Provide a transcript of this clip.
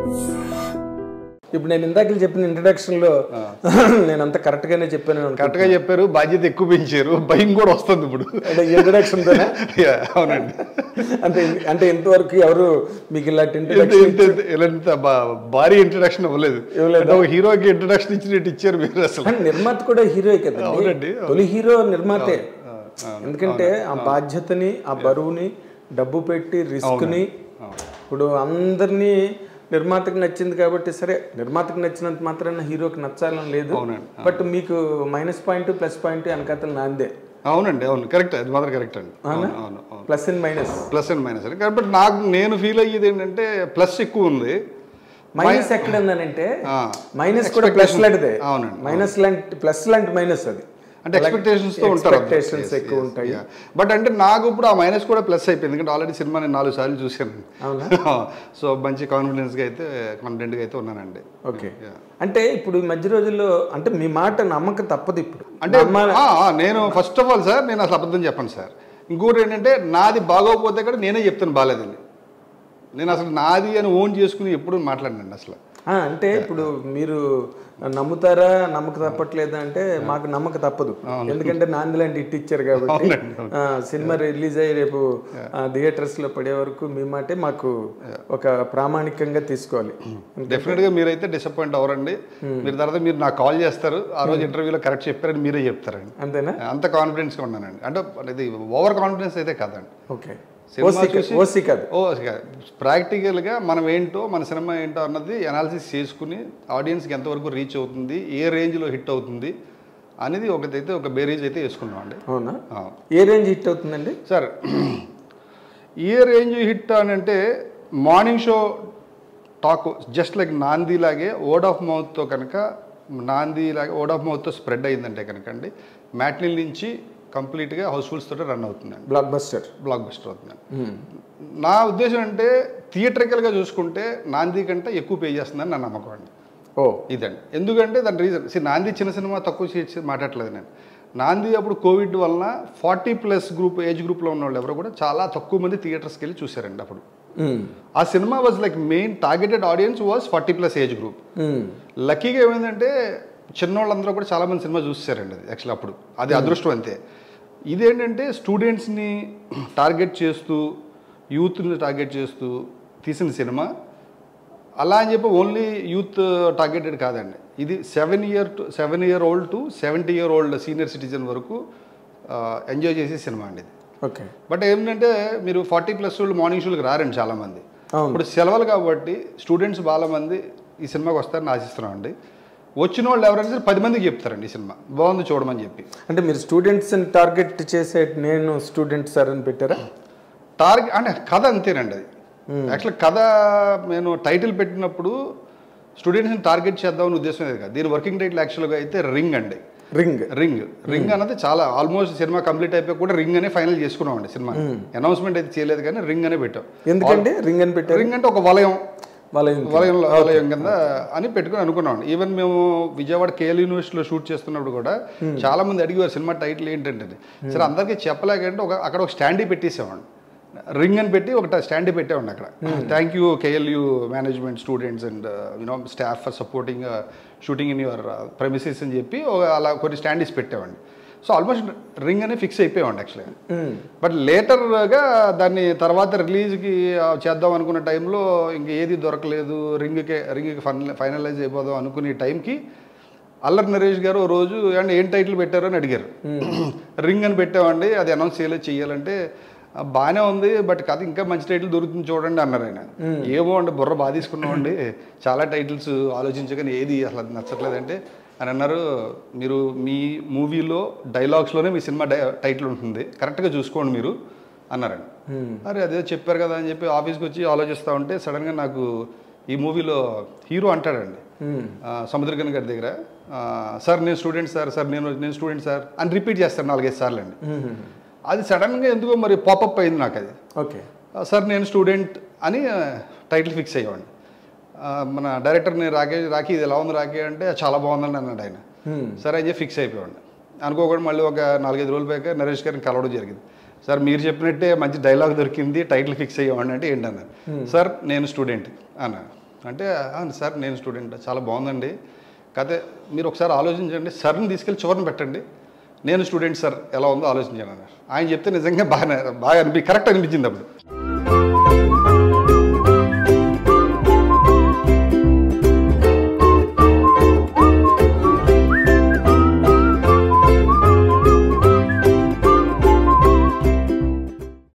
ఇప్పుడు నేను ఇందాక చెప్పిన ఇంట్రడక్షన్ లో నేను అంత కరెక్ట్ గానే చెప్పాను అనుకుంటా. కరెక్ట్గా చెప్పారు బాధ్యత ఎక్కువ పెంచారు భయం కూడా వస్తుంది ఇప్పుడు అంటే ఇంట్రడక్షన్ తోనే Yeah, అవునండి అంటే అంటే ఇంతవరకు ఎవరు మీకు ఇలాంటి ఇంత- ఇంట్రడక్షన్ ఇంత- ఇంత- ఇలాంటి బా- భారీ ఇంట్రడక్షన్ ఇవ్వలేదు ఇవ్వలేదా? అంటే ఒక హీరోకి ఇంట్రడక్షన్ ఇచ్చినట్టు ఇచ్చారు మీరు అసలు నిర్మాత కూడా హీరో కదండి అవునండి. తొలి హీరో నిర్మాతే ఎందుకంటే ఆ బాధ్యతని ఆ బరువుని డబ్బు పెట్టి రిస్క్ ని ఇప్పుడు అందరినీ నిర్మాతకు నచ్చింది కాబట్టి సరే నిర్మాతకు నచ్చినంత మాత్రాన హీరోకి నచ్చాలని లేదు అవునండి. బట్ మీకు మైనస్ పాయింట్ ప్లస్ పాయింట్ వెనకాతలు నాందే అవునండి అవును కరెక్ట్ అది మాత్రం కరెక్ట్ అండి అవును అవును అవును plus and minus plus and minus అండి కాబట్టి నాకు నేను ఫీల్ అయ్యేది ఏంటంటే ప్లస్ ఎక్కువ ఉంది మైనస్ ఎక్కడ ఉందనంటే ఆ, మైనస్ కూడా ప్లస్ లాంటిదే అవునండి, మైనస్ లాంటి ప్లస్ లాంటి మైనస్ అది అంటే ఎక్స్పెక్టేషన్స్ తో ఉంటారు ఎక్స్పెక్టేషన్స్ ఎక్కువ ఉంటాయి బట్ అంటే నాకు ఇప్పుడు ఆ మైనస్ కూడా ప్లస్ అయిపోయింది ఎందుకంటే ఆల్రెడీ సినిమా నేను నాలుగు సార్లు చూశాను సో మంచి కాన్ఫిడెన్స్ గా అయితే కాన్ఫిడెంట్ గా అయితే ఉన్నానండి ఓకే అంటే ఇప్పుడు ఈ మధ్య రోజుల్లో అంటే మీ మాట నమ్మకం తప్పదు ఇప్పుడు అంటే ఆ, ఆ, నేను ఫస్ట్ ఆఫ్ ఆల్ సార్ నేను అసలు అబద్ధం చెప్పను సార్ ఇంకోటి ఏంటంటే నాది బాగోకపోతే కూడా నేనే చెప్తాను బాగాలేదని నేను అసలు నాది అని ఓన్ చేసుకుని ఎప్పుడు మాట్లాడినండి అసలు ఆ, అంటే ఇప్పుడు మీరు నమ్ముతారా నమ్మక తప్పట్లేదా అంటే మాకు నమ్మక తప్పదు ఎందుకంటే నాంది లాంటి ఇట్ ఇచ్చారు కాబట్టి అవునండి, ఆ, సినిమా రిలీజ్ అయ్యి రేపు థియేటర్స్ లో పడే వరకు మీ మాటే మాకు ఒక ప్రామాణికంగా తీసుకోవాలి డెఫినెట్ గా మీరైతే డిసప్పాయింట్ అవ్వరండి మీరు తర్వాత మీరు నాకు కాల్ చేస్తారు ఆ రోజు ఇంటర్వ్యూలో కరెక్ట్ చెప్పారని మీరే చెప్తారండి అంతేనా అంత కాన్ఫిడెన్స్ గా ఉన్నానండి అంటే ఇది ఓవర్ కాన్ఫిడెన్స్ అయితే కాదండి ఓకే సినిమా ఓసీ చూసి- ఓసీ కాదు ఓ ప్రాక్టికల్గా మనం ఏంటో మన సినిమా ఏంటో అన్నది అనాలిసిస్ చేసుకుని ఆడియన్స్కి ఎంతవరకు రీచ్ అవుతుంది ఏ రేంజ్లో హిట్ అవుతుంది అనేది ఒకటైతే ఒక బేరీజ్ అయితే వేసుకున్నాం అండి అవునా ఆ. ఏ రేంజ్ హిట్ అవుతుందండి సార్ ఏ రేంజ్ హిట్ అని అంటే morning show talk just like Naandhi లాగే వర్డ్ ఆఫ్ మౌత్తో కనుక నాంది లాగే వర్డ్ ఆఫ్ మౌత్తో స్ప్రెడ్ అయిందంటే కనుక అండి మ్యాట్నిల్ నుంచి కంప్లీట్గా హౌస్ఫుల్స్ తోటి రన్ అవుతుందండి బ్లాక్ బస్టర్ బ్లాక్ బస్టర్ అవుతుందండి నా ఉద్దేశం అంటే థియేటర్కల్గా చూసుకుంటే నాంది కంటే ఎక్కువ పే చేస్తుందని నా నమ్మకం అండి ఓ ఇదండి ఎందుకంటే దాని రీజన్ సి నాంది చిన్న సినిమా తక్కువ చేసి మాట్లాడలేదు నేను నాంది అప్పుడు కోవిడ్ వలన ఫార్టీ ప్లస్ గ్రూప్ ఏజ్ గ్రూప్లో ఉన్న వాళ్ళు ఎవరు కూడా చాలా తక్కువ మంది థియేటర్స్కి వెళ్ళి చూశారండి అప్పుడు మ్మ్. ఆ cinema was like main targeted audience was forty plus age group మ్మ్. లక్కీగా ఏమైందంటే చిన్నోళ్ళందరూ కూడా చాలా మంది సినిమా చూసారండి అది యాక్చువల్ అప్పుడు అది అదృష్టం అంతే ఇదేంటంటే స్టూడెంట్స్ని టార్గెట్ చేస్తూ యూత్ని టార్గెట్ చేస్తూ తీసిన సినిమా అలా అని చెప్పి ఓన్లీ యూత్ టార్గెటెడ్ కాదండి ఇది seven year to seven year old to seventy year old senior citizen వరకు ఎంజాయ్ చేసే సినిమా అండి ఇది ఓకే బట్ ఏంటంటే మీరు ఫార్టీ ప్లస్ వాళ్ళు మార్నింగ్ షోలకు రారండి చాలామంది అవును. ఇప్పుడు సెలవులు కాబట్టి స్టూడెంట్స్ చాలా మంది ఈ సినిమాకి వస్తారని ఆశిస్తున్నామండి వచ్చిన వాళ్ళు ఎవరైనా సరే పది మందికి చెప్తారండి ఈ సినిమా బాగుంది చూడమని చెప్పి అంటే మీరు స్టూడెంట్స్ టార్గెట్ చేసే నేను స్టూడెంట్ సార్ అని పెట్టారా టార్గెట్ అంటే కథ అంతేనండి అది యాక్చువల్ కథ నేను టైటిల్ పెట్టినప్పుడు స్టూడెంట్స్ని టార్గెట్ చేద్దామని ఉద్దేశం లేదు కాదు దీని వర్కింగ్ టైటిల్ యాక్చువల్గా అయితే రింగ్ అండి రింగ్ రింగ్ రింగ్ అన్నది చాలా ఆల్మోస్ట్ సినిమా కంప్లీట్ అయిపోయి కూడా రింగ్ అనే ఫైనల్ చేసుకున్నామండి సినిమా అనౌన్స్మెంట్ అయితే చేయలేదు కానీ రింగ్ అనే పెట్టాం ఎందుకండి రింగ్ అని పెట్టారు రింగ్ అంటే ఒక వలయం వాళ్ళ వలయం వలయం కింద అని పెట్టుకుని అనుకున్నాం ఈవెన్ మేము విజయవాడ కేఎల్ యూనివర్సిటీలో షూట్ చేస్తున్నప్పుడు కూడా చాలా మంది అడిగేవారు సినిమా టైటిల్ ఏంటంటే సరే అందరికీ చెప్పలేకంటే ఒక అక్కడ ఒక స్టాండీ పెట్టేసేవాడిని రింగ్ అని పెట్టి ఒక స్టాండీ పెట్టేవాడిని అక్కడ thank you KLU management students and you know staff for supporting shooting in your premises అని చెప్పి ఒక- అలా కొన్ని స్టాండీస్ పెట్టేవాడిని సో ఆల్మోస్ట్ రింగ్ అని ఫిక్స్ అయిపోయామండి యాక్చువల్గా బట్ లేటర్గా దాన్ని తర్వాత రిలీజ్కి చేద్దాం అనుకున్న టైంలో ఇంక ఏది దొరకలేదు రింగ్కి రింగ్కి ఫైనల్ ఫైనలైజ్ అయిపోదాం అనుకునే టైంకి అల్లరి నరేష్ గారు ఓ రోజు అండ్ ఏం టైటిల్ పెట్టారు అని అడిగారు రింగ్ అని పెట్టామండి అది అనౌన్స్ చేయలేదు చెయ్యాలంటే "ఆ, బాగానే ఉంది బట్ కథ ఇంకా మంచి టైటిల్ దొరుకుతుంది చూడండి అన్నారు ఆయన ఏమో అండి బుర్ర బాగా తీసుకున్నామండి చాలా టైటిల్స్ ఆలోచించగానే ఏది అసలు అది నచ్చట్లేదంటే అని అన్నారు మీరు మీ మూవీలో డైలాగ్స్లోనే మీ సినిమా డై టైటిల్ ఉంటుంది కరెక్ట్గా చూసుకోండి మీరు అన్నారండి అరే అదే చెప్పారు కదా అని చెప్పి ఆఫీస్కి వచ్చి ఆలోచిస్తూ ఉంటే సడన్గా నాకు ఈ మూవీలో హీరో అంటాడండి ఆ, సముద్రగన్ గారి దగ్గర ఆ, సార్ నేను స్టూడెంట్ సార్ సార్ నేను నేను స్టూడెంట్ సార్ అని రిపీట్ చేస్తాను నాలుగైదు సార్లు అండి అది సడన్గా ఎందుకో మరి పాపప్ అయింది నాకు అది ఓకే ఆ, సార్ నేను స్టూడెంట్ అని ఆ, టైటిల్ ఫిక్స్ అయ్యేవాడిని ఆ, మన డైరెక్టర్ని రాకే రాకి ఇది ఎలా ఉంది రాకే అంటే చాలా బాగుందండి అన్నాడు ఆయన సరే అని చెప్పి ఫిక్స్ అయిపోయాడు అనుకోకుండా మళ్ళీ ఒక నాలుగైదు రోజులు పోయాక నరేష్ గారిని కలవడం జరిగింది సార్ మీరు చెప్పినట్టే మంచి డైలాగ్ దొరికింది టైటిల్ ఫిక్స్ అయ్యామండి అంటే ఏంటన్నారు సార్ నేను స్టూడెంట్ అన్న అంటే "ఆ, సార్ నేను స్టూడెంట్ చాలా బాగుందండి కాకపోతే మీరు ఒకసారి ఆలోచించండి సార్ని తీసుకెళ్ళి చివరిని పెట్టండి నేను స్టూడెంట్ సార్ ఎలా ఉందో ఆలోచించాను అన్నారు ఆయన చెప్తే నిజంగా బాగా బాగా అనిపి కరెక్ట్ అనిపించింది అప్పుడు